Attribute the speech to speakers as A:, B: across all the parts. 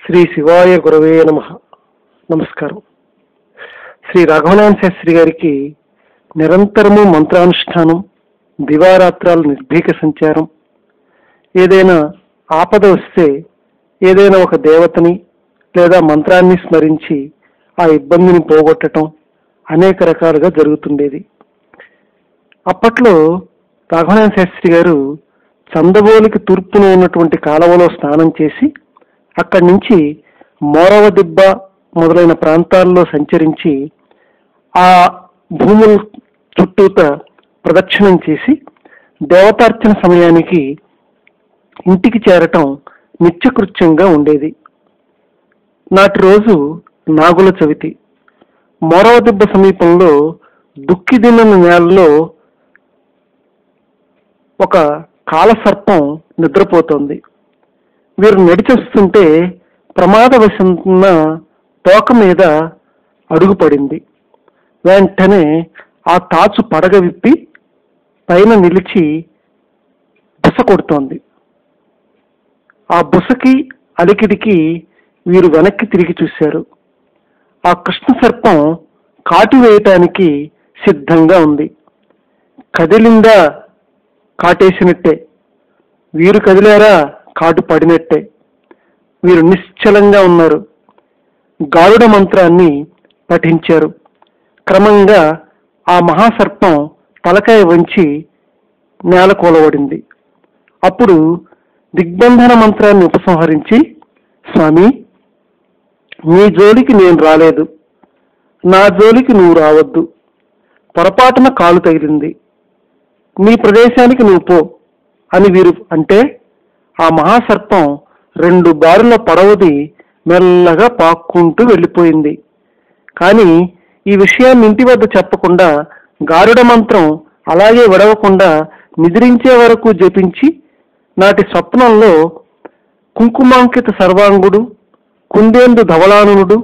A: శ్రీ శివాయ గురవే నమ నమస్కారం శ్రీ రాఘవనాథన్ శాస్త్రి గారికి నిరంతరము మంత్రానుష్ఠానం దివారాత్రాలు నిర్భీక సంచారం ఏదైనా ఆపద వస్తే ఏదైనా ఒక దేవతని లేదా మంత్రాన్ని స్మరించి ఆ ఇబ్బందిని పోగొట్టడం అనేక రకాలుగా జరుగుతుండేది అప్పట్లో రాఘవనాథ శాస్త్రి గారు చందబోలికి తూర్పున ఉన్నటువంటి కాలువలో స్నానం చేసి అక్కడి నుంచి మోరవ దిబ్బ మొదలైన ప్రాంతాల్లో సంచరించి ఆ భూముల చుట్టూత ప్రదక్షిణం చేసి దేవతార్చన సమయానికి ఇంటికి చేరటం నిత్యకృత్యంగా ఉండేది నాటి రోజు నాగుల చవితి మోరవ దిబ్బ సమీపంలో దుక్కిదిన్న నేలలో ఒక కాలసర్పం నిద్రపోతోంది వీరు నడిచొస్తుంటే ప్రమాదవశంన తోక మీద అడుగు పడింది వెంటనే ఆ తాచు పడగ విప్పి పైన నిలిచి బుస కొడుతోంది ఆ బుసకి అలికిడికి వీరు వెనక్కి తిరిగి చూశారు ఆ కృష్ణ సర్పం కాటు వేయటానికి సిద్ధంగా ఉంది కదిలిందా కాటేసినట్టే వీరు కదిలారా కాటు పడినట్టే వీరు నిశ్చలంగా ఉన్నారు గారుడ మంత్రాన్ని పఠించారు క్రమంగా ఆ మహాసర్పం తలకాయ వంచి నేల కూలబడింది అప్పుడు దిగ్బంధన మంత్రాన్ని ఉపసంహరించి స్వామి నీ జోలికి నేను రాలేదు నా జోలికి నువ్వు రావద్దు పొరపాటున కాలు తగిలింది నీ ప్రదేశానికి నువ్వు పో అని వీరు అంటే ఆ మహాసర్పం రెండు బారుల పడవది మెల్లగా పాక్కుంటూ వెళ్ళిపోయింది కానీ ఈ విషయాన్ని ఇంటి వద్ద చెప్పకుండా గారుడ మంత్రం అలాగే విడవకుండా నిద్రించే వరకు జపించి నాటి స్వప్నంలో కుంకుమాంకిత సర్వాంగుడు కుందేందు ధవళానునుడు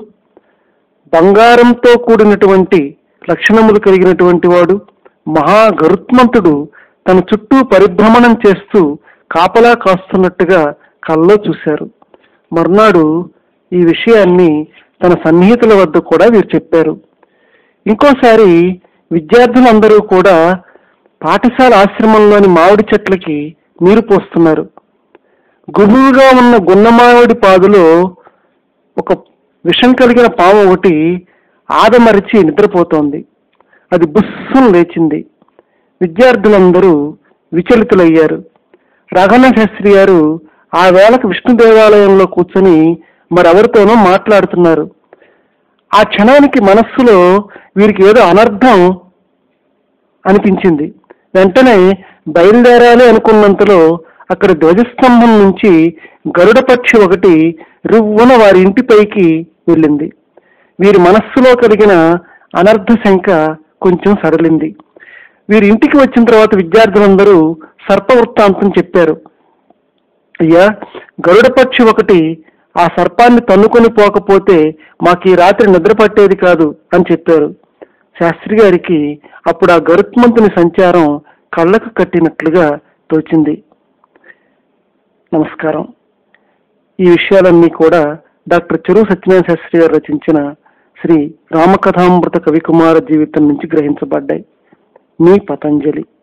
A: బంగారంతో కూడినటువంటి లక్షణములు కలిగినటువంటి వాడు మహా గరుత్మంతుడు తన చుట్టూ పరిభ్రమణం చేస్తూ కాపలా కాస్తున్నట్టుగా కల్లో చూశారు మర్నాడు ఈ విషయాన్ని తన సన్నిహితుల వద్ద కూడా వీరు చెప్పారు ఇంకోసారి విద్యార్థులందరూ కూడా పాఠశాల ఆశ్రమంలోని మామిడి చెట్లకి నీరు పోస్తున్నారు గుబురుగా ఉన్న గున్నమామిడి పాదులో ఒక విషం కలిగిన పాము ఒకటి ఆదమరిచి నిద్రపోతోంది అది బుస్సును లేచింది విద్యార్థులందరూ విచలితులయ్యారు రాఘవ శాస్త్రి గారు ఆ వేళకు విష్ణు దేవాలయంలో కూర్చొని మరెవరితోనో మాట్లాడుతున్నారు ఆ క్షణానికి మనస్సులో వీరికి ఏదో అనర్థం అనిపించింది వెంటనే బయలుదేరాలి అనుకున్నంతలో అక్కడ ధ్వజస్తంభం నుంచి గరుడ పక్షి ఒకటి రువ్వున వారి ఇంటిపైకి వెళ్ళింది వీరి మనస్సులో కలిగిన అనర్థ శంక కొంచెం సడలింది వీరి ఇంటికి వచ్చిన తర్వాత విద్యార్థులందరూ సర్ప వృత్తాంతం చెప్పారు అయ్యా గరుడ పక్షి ఒకటి ఆ సర్పాన్ని తన్నుకొని పోకపోతే మాకు ఈ రాత్రి నిద్ర పట్టేది కాదు అని చెప్పారు శాస్త్రి గారికి అప్పుడు ఆ గరుత్మంతుని సంచారం కళ్ళకు కట్టినట్లుగా తోచింది నమస్కారం ఈ విషయాలన్నీ కూడా డాక్టర్ చెరువు సత్యనారాయణ శాస్త్రి గారు రచించిన శ్రీ రామకథామృత కవికుమార జీవితం నుంచి గ్రహించబడ్డాయి మీ పతంజలి